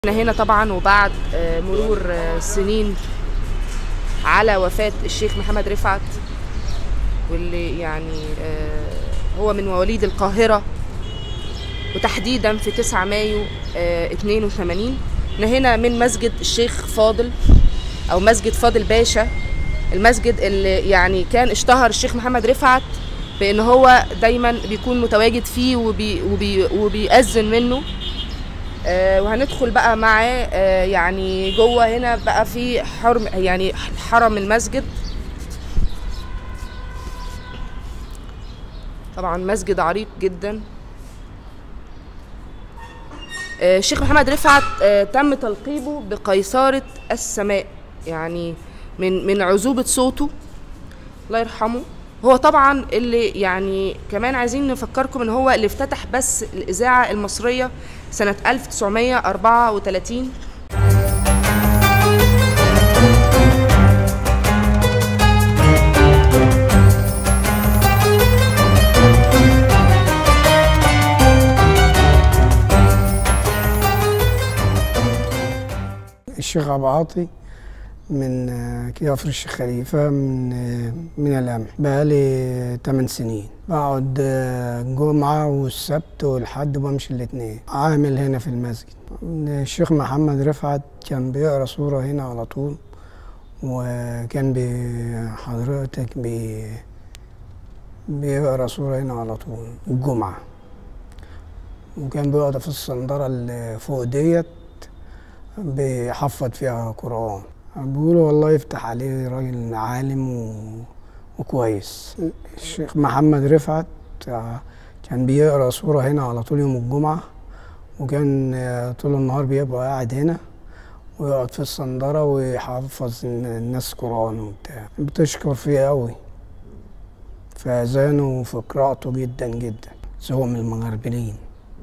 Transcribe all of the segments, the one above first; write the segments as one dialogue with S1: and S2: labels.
S1: احنا هنا طبعا وبعد مرور سنين على وفاة الشيخ محمد رفعت واللي يعني هو من مواليد القاهرة وتحديدا في 9 مايو 82 احنا هنا من مسجد الشيخ فاضل او مسجد فاضل باشا المسجد اللي يعني كان اشتهر الشيخ محمد رفعت بان هو دايما بيكون متواجد فيه وبي وبي وبيأذن منه آه وهندخل بقى معاه آه يعني جوه هنا بقى في حرم يعني حرم المسجد طبعا مسجد عريق جدا آه الشيخ محمد رفعت تم تلقيبه بقيصرة السماء يعني من من عذوبة صوته الله يرحمه هو طبعا اللي يعني كمان عايزين نفكركم ان هو اللي افتتح بس الاذاعه المصريه سنه 1934
S2: الشيخ ابو عاطي من كفر الشيخ خليفة من من القمح بقالي 8 سنين بقعد الجمعة والسبت والحد بمشي الاثنين عامل هنا في المسجد الشيخ محمد رفعت كان بيقرا سورة هنا على طول وكان بحضرتك بي بيقرا سورة هنا على طول الجمعة وكان بيقعد في الصندرة اللي فوق ديت بيحفظ فيها قرآن بيقولوا والله يفتح عليه راجل عالم و... وكويس الشيخ محمد رفعت كان بيقرا سورة هنا على طول يوم الجمعة وكان طول النهار بيبقى قاعد هنا ويقعد في الصندرة ويحفظ الناس قرآن وبتاع بتشكر فيه قوي في أذانه وفي قراءته جدا جدا هو من المغربلين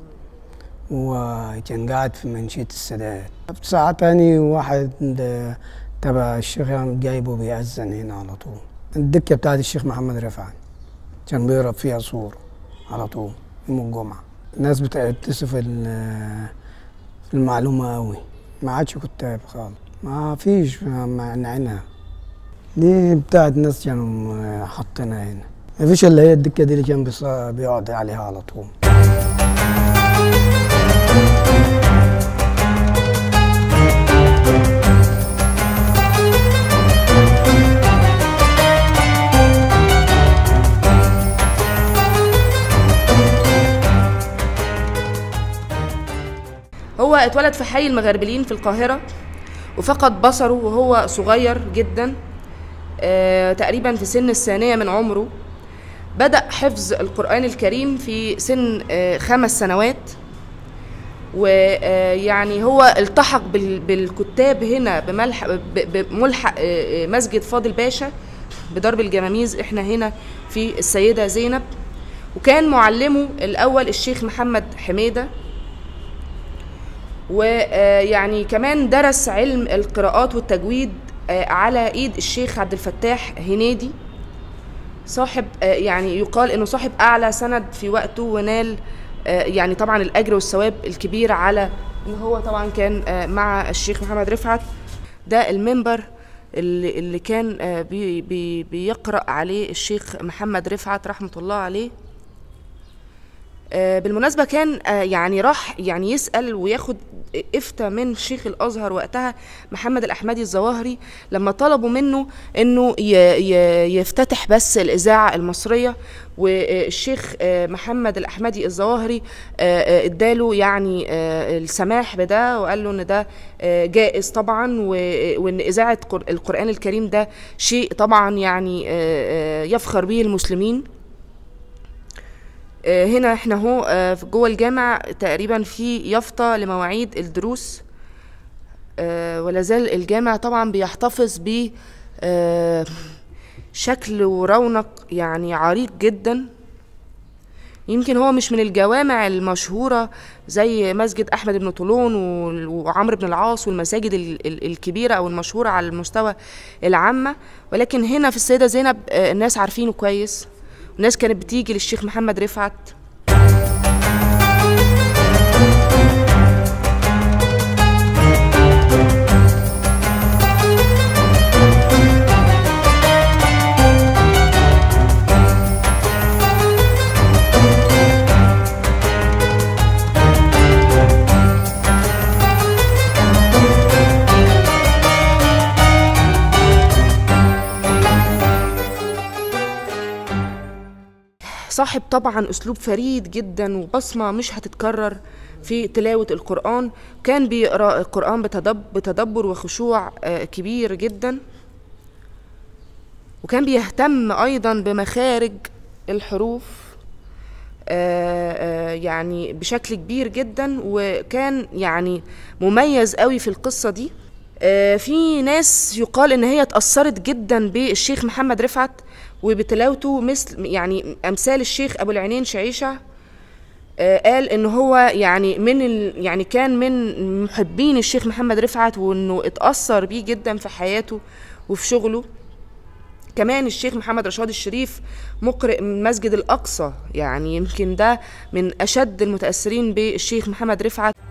S2: وكان قاعد في منشية السادات في ساعة تاني واحد تبع الشيخ جايبه بيأذن هنا على طول الدكة بتاعت الشيخ محمد رفعت كان بيقرب فيها صورة على طول يوم الجمعة الناس بتتصف في المعلومة قوي ما عادش كتاب خالص ما فيش معنعنها دي بتاعت ناس كانوا حاطينها هنا ما فيش الا هي الدكة دي اللي كان بيقعد عليها على طول
S1: هو اتولد في حي المغربلين في القاهرة وفقد بصره وهو صغير جدا آه تقريبا في سن الثانية من عمره بدأ حفظ القرآن الكريم في سن آه خمس سنوات ويعني هو التحق بالكتاب هنا بملحق بملحق آه مسجد فاضل باشا بدرب الجماميز احنا هنا في السيدة زينب وكان معلمه الأول الشيخ محمد حميدة ويعني كمان درس علم القراءات والتجويد على ايد الشيخ عبد الفتاح هنيدي صاحب يعني يقال انه صاحب اعلى سند في وقته ونال يعني طبعا الاجر والثواب الكبير على ان هو طبعا كان مع الشيخ محمد رفعت ده المنبر اللي, اللي كان بي بي بيقرا عليه الشيخ محمد رفعت رحمه الله عليه بالمناسبة كان يعني راح يعني يسأل وياخد إفتى من شيخ الأزهر وقتها محمد الأحمدي الظواهري لما طلبوا منه إنه يفتتح بس الإذاعة المصرية والشيخ محمد الأحمدي الظواهري اداله يعني السماح بده وقال له إن ده جائز طبعا وإن إذاعة القرآن الكريم ده شيء طبعا يعني يفخر به المسلمين هنا احنا هو في جوه الجامع تقريبا في يافطه لمواعيد الدروس ولا زال الجامع طبعا بيحتفظ ب شكل ورونق يعني عريق جدا يمكن هو مش من الجوامع المشهورة زي مسجد أحمد بن طولون وعمرو بن العاص والمساجد الكبيرة أو المشهورة على المستوى العامة ولكن هنا في السيدة زينب الناس عارفينه كويس الناس كانت بتيجي للشيخ محمد رفعت صاحب طبعا أسلوب فريد جدا وبصمة مش هتتكرر في تلاوة القرآن كان بيقرأ القرآن بتدب بتدبر وخشوع آه، كبير جدا وكان بيهتم أيضا بمخارج الحروف آه، آه، يعني بشكل كبير جدا وكان يعني مميز قوي في القصة دي آه، في ناس يقال ان هي اتأثرت جدا بالشيخ محمد رفعت وبتلاوته مثل يعني امثال الشيخ ابو العينين شعيشة آه، قال ان هو يعني من ال يعني كان من محبين الشيخ محمد رفعت وانه اتأثر بيه جدا في حياته وفي شغله كمان الشيخ محمد رشاد الشريف مقرئ من مسجد الأقصى يعني يمكن ده من أشد المتأثرين بالشيخ محمد رفعت